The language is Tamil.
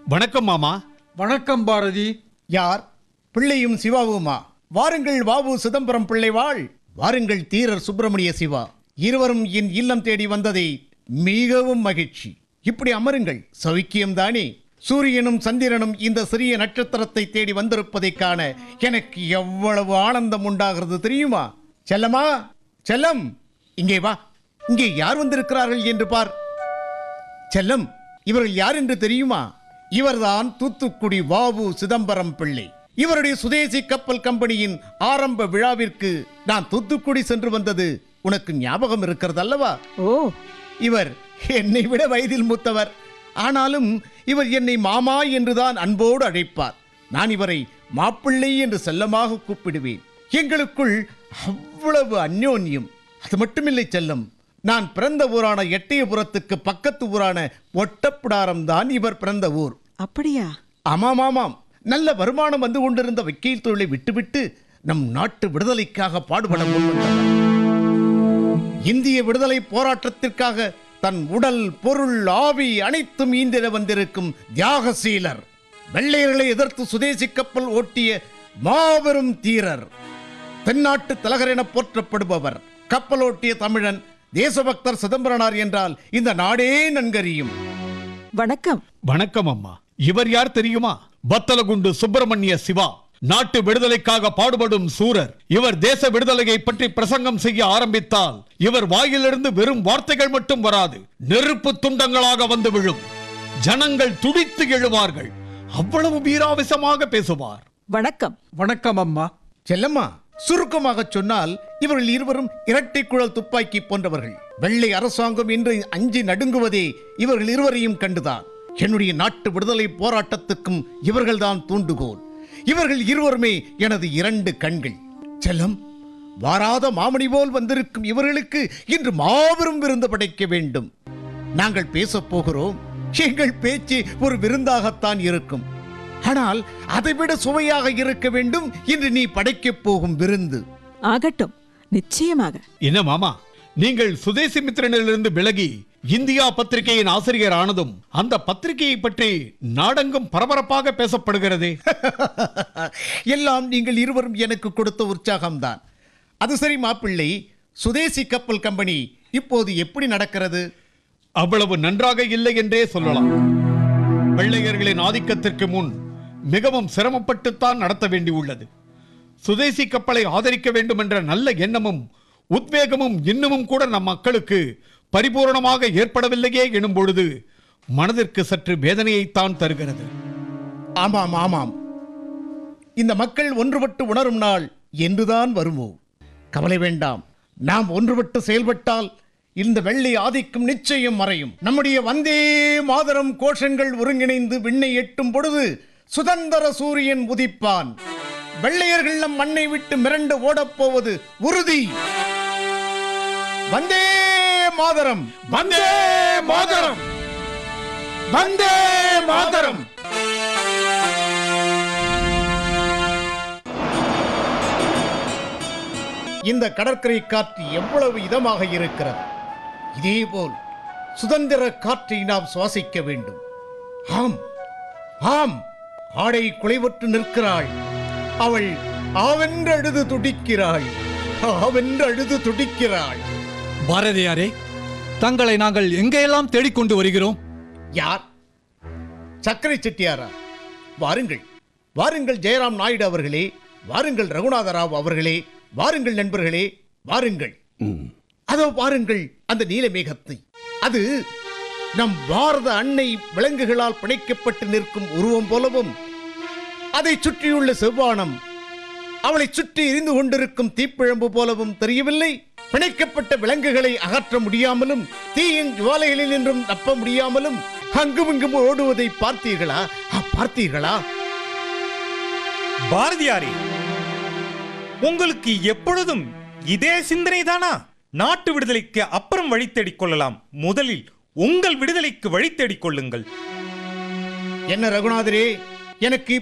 வணக்கம் மாமா வணக்கம் பாரதி யார் பிள்ளையும் சிவாவுமா வாருங்கள் வாவு சிதம்பரம் பிள்ளை வாழ் வாருங்கள் தீரர் சுப்பிரமணிய சிவா இருவரும் என் இல்லம் தேடி வந்ததை மிகவும் மகிழ்ச்சி இப்படி அமருங்கள் சௌக்கியம் தானே சூரியனும் சந்திரனும் இந்த சிறிய நட்சத்திரத்தை தேடி வந்திருப்பதை காண எனக்கு எவ்வளவு ஆனந்தம் உண்டாகிறது தெரியுமா செல்லமா செல்லம் இங்கே வா இங்கே யார் வந்திருக்கிறார்கள் என்று பார் செல்லம் இவர்கள் யார் என்று தெரியுமா இவர்தான் தூத்துக்குடி வாவு சிதம்பரம் பிள்ளை இவருடைய சுதேசி கப்பல் கம்பெனியின் ஆரம்ப விழாவிற்கு நான் தூத்துக்குடி சென்று வந்தது உனக்கு ஞாபகம் இருக்கிறது அல்லவா ஓ இவர் என்னை விட வயதில் மூத்தவர் ஆனாலும் இவர் என்னை மாமா என்றுதான் அன்போடு அழைப்பார் நான் இவரை மாப்பிள்ளை என்று செல்லமாக கூப்பிடுவேன் எங்களுக்குள் அவ்வளவு அந்யோன்யம் அது மட்டுமில்லை செல்லம் நான் பிறந்த ஊரான எட்டயபுரத்துக்கு பக்கத்து ஊரான ஒட்டப்பிடாரம் தான் இவர் பிறந்த ஊர் அப்படியா ஆமாம் ஆமாம் நல்ல வருமானம் வந்து கொண்டிருந்த வக்கீல் தொழிலை விட்டுவிட்டு நம் நாட்டு விடுதலைக்காக பாடுபட முன்வந்தவர் இந்திய விடுதலை போராட்டத்திற்காக தன் உடல் பொருள் ஆவி அனைத்தும் ஈந்திட வந்திருக்கும் தியாகசீலர் வெள்ளையர்களை எதிர்த்து சுதேசி கப்பல் ஓட்டிய மாபெரும் தீரர் தென்னாட்டு தலகர் என போற்றப்படுபவர் கப்பலோட்டிய தமிழன் தேசபக்தர் சிதம்பரனார் என்றால் இந்த நாடே நன்கறியும் வணக்கம் வணக்கம் அம்மா இவர் யார் தெரியுமா பத்தலகுண்டு சுப்பிரமணிய சிவா நாட்டு விடுதலைக்காக பாடுபடும் சூரர் இவர் தேச விடுதலையை பற்றி பிரசங்கம் செய்ய ஆரம்பித்தால் இவர் வாயிலிருந்து வெறும் வார்த்தைகள் மட்டும் வராது நெருப்பு துண்டங்களாக வந்து விழும் ஜனங்கள் துடித்து எழுவார்கள் அவ்வளவு வீராவேசமாக பேசுவார் வணக்கம் வணக்கம் அம்மா செல்லம்மா சுருக்கமாக சொன்னால் இவர்கள் இருவரும் இரட்டை குழல் துப்பாக்கி போன்றவர்கள் வெள்ளை அரசாங்கம் என்று அஞ்சி நடுங்குவதே இவர்கள் இருவரையும் கண்டுதான் என்னுடைய நாட்டு விடுதலை போராட்டத்துக்கும் இவர்கள்தான் தூண்டுகோல் இவர்கள் இருவருமே எனது இரண்டு கண்கள் செல்லம் வாராத மாமணி போல் வந்திருக்கும் இவர்களுக்கு இன்று மாபெரும் விருந்து படைக்க வேண்டும் நாங்கள் பேசப் போகிறோம் எங்கள் பேச்சு ஒரு விருந்தாகத்தான் இருக்கும் ஆனால் அதைவிட சுவையாக இருக்க வேண்டும் இன்று நீ படைக்கப் போகும் விருந்து ஆகட்டும் நிச்சயமாக என்ன மாமா நீங்கள் சுதேசி மித்திரனிலிருந்து விலகி இந்தியா பத்திரிகையின் ஆசிரியர் ஆனதும் அந்த பத்திரிகையை பற்றி நாடெங்கும் பரபரப்பாக பேசப்படுகிறதே எல்லாம் நீங்கள் இருவரும் எனக்கு கொடுத்த உற்சாகம்தான் அது சரி மாப்பிள்ளை சுதேசி கப்பல் கம்பெனி இப்போது எப்படி நடக்கிறது அவ்வளவு நன்றாக இல்லை என்றே சொல்லலாம் வெள்ளையர்களின் ஆதிக்கத்திற்கு முன் மிகவும் சிரமப்பட்டுத்தான் நடத்த வேண்டியுள்ளது சுதேசி கப்பலை ஆதரிக்க வேண்டும் என்ற நல்ல எண்ணமும் உத்வேகமும் இன்னமும் கூட நம் மக்களுக்கு பரிபூரணமாக ஏற்படவில்லையே எனும் பொழுது மனதிற்கு சற்று வேதனையைத்தான் தருகிறது ஆமாம் ஆமாம் இந்த மக்கள் ஒன்றுபட்டு உணரும் நாள் என்றுதான் வருமோ கவலை வேண்டாம் நாம் ஒன்றுபட்டு செயல்பட்டால் இந்த வெள்ளை ஆதிக்கம் நிச்சயம் மறையும் நம்முடைய வந்தே மாதரம் கோஷங்கள் ஒருங்கிணைந்து விண்ணை எட்டும் பொழுது சுதந்திர சூரியன் உதிப்பான் வெள்ளையர்கள் நம் மண்ணை விட்டு மிரண்டு ஓடப்போவது உறுதி வந்தே மாதரம் வந்தே மாதரம் வந்தே மாதரம் இந்த கடற்கரை காற்று எவ்வளவு இதமாக இருக்கிறது இதேபோல் சுதந்திர காற்றை நாம் சுவாசிக்க வேண்டும் ஆம் ஆம் ஆடை குலைவற்று நிற்கிறாள் அவள் ஆவென்று அழுது துடிக்கிறாள் ஆவென்று அழுது துடிக்கிறாள் பாரதியாரே தங்களை நாங்கள் எங்கெல்லாம் தேடிக்கொண்டு வருகிறோம் யார் சக்கரை செட்டியாரா வாருங்கள் வாருங்கள் ஜெயராம் நாயுடு அவர்களே வாருங்கள் ரகுநாத ராவ் அவர்களே வாருங்கள் நண்பர்களே வாருங்கள் அதோ பாருங்கள் அந்த நீலமேகத்தை அது நம் பாரத அன்னை விலங்குகளால் பிணைக்கப்பட்டு நிற்கும் உருவம் போலவும் அதை சுற்றியுள்ள செவ்வானம் அவளை சுற்றி எரிந்து கொண்டிருக்கும் தீப்பிழம்பு போலவும் தெரியவில்லை பிணைக்கப்பட்ட விலங்குகளை அகற்ற முடியாமலும் தீயின் ஜுவாலைகளில் நின்றும் தப்ப முடியாமலும் அங்கும் இங்கும் ஓடுவதை பார்த்தீர்களா ஆ, பார்த்தீர்களா பாரதியாரே உங்களுக்கு எப்பொழுதும் இதே சிந்தனை தானா நாட்டு விடுதலைக்கு அப்புறம் வழி தேடிக் கொள்ளலாம் முதலில் உங்கள் விடுதலைக்கு வழி தேடிக் கொள்ளுங்கள் என்ன ரகுநாதரே எனக்கு